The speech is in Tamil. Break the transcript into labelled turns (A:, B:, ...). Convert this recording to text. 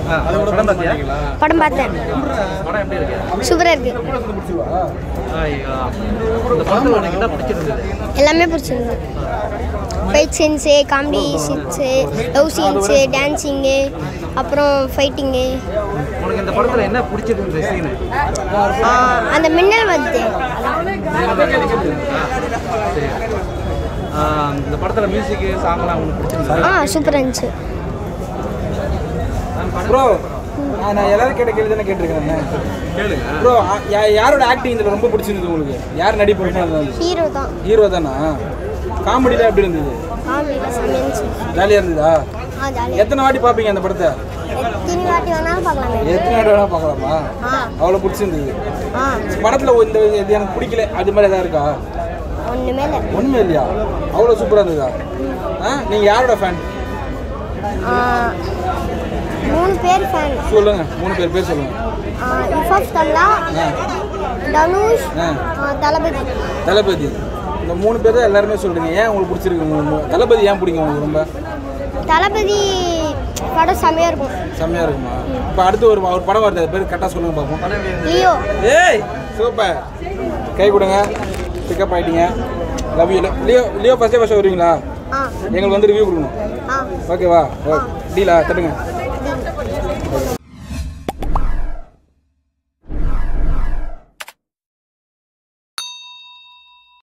A: படம் பார்த்தியா
B: படம் பார்த்தேன்
A: படம் எப்படி இருக்கு
B: சூப்பராக இருக்கு
A: ஐயா. இந்த படத்தில் உனக்கு என்ன பிடிச்சிருந்தது
B: எல்லாமே பிடிச்சிருக்கு fight scenes comedy scenes love scenes dancing அப்புறம் ஃபைட்டிங்கு
A: உனக்கு இந்த படத்தில் என்ன பிடிச்சிருந்தது சீனு
B: அந்த மின்னல் வந்து
A: சரி ஆ, இந்த படத்தில் மியூசிக்கு சாங்லாம் உனக்கு பிடிச்சிருந்தது
B: ஆ சூப்பராக இருந்துச்சு
C: ப்ரோ நான் எல்லாரும் கேட்ட கேள்வி தானே கேட்டிருக்கேன்
A: கேளுங்க
C: ப்ரோ யாரோட ஆக்டிங் இதில் ரொம்ப பிடிச்சிருந்தது உங்களுக்கு யார் நடிப்பு ரொம்ப நல்லா இருந்தது
B: ஹீரோ தான்
C: ஹீரோ தானா காமெடியில் எப்படி இருந்தது
B: காமெடியில் செம்மையாக இருந்துச்சு
C: ஜாலியாக இருந்ததா
B: ஆ ஜாலியாக
C: எத்தனை வாட்டி பார்ப்பீங்க அந்த படத்தை
B: எத்தனை வாட்டி வேணாலும் பார்க்கலாமே
C: எத்தனை வாட்டி வேணால் பார்க்கலாமா
B: ஆ
C: அவ்வளோ பிடிச்சிருந்தது
B: ஆ
C: படத்தில் இந்த இது எனக்கு பிடிக்கல அது மாதிரி எதாவது இருக்கா
B: ஒன்றுமே இல்லை
C: ஒன்றுமே இல்லையா அவ்வளோ சூப்பராக இருந்ததா ஆ நீங்கள் யாரோட ஃபேன்
B: ஆ, மூணு பேர் ஃபேன்
C: சொல்லுங்க மூணு பேர் பேர் சொல்லுங்க
B: இஃபாஃப் தல்லா
C: ஆ
B: தனுஷ்
C: ஆ
B: ஆ, தளபதி
C: தளபதி இந்த மூணு பேர் தான் எல்லாருமே சொல்றீங்க ஏன் உங்களுக்கு பிடிச்சிருக்கு உங்களுக்கு தளபதி ஏன் பிடிக்கும் உங்களுக்கு ரொம்ப
B: தளபதி படம் செம்மையாக இருக்கும்
C: செம்மையா இருக்குமா இப்போ அடுத்து ஒரு ஒரு படம் வருது அது பேர் கரெக்டாக சொல்லுங்க பார்ப்போம்
B: லியோ
C: ஏய் சூப்பர் கை கொடுங்க பிக்கப் ஆயிட்டீங்க லவ் யூ லியோ லியோ ஃபஸ்ட்டே ஃபஸ்ட்டு வருவீங்களா
B: ஆ
C: எங்களுக்கு வந்து ரிவ்யூ கொடுக்கணும்
B: ஆ
C: ஓகேவா ஓகே டீலா தட்டுங்க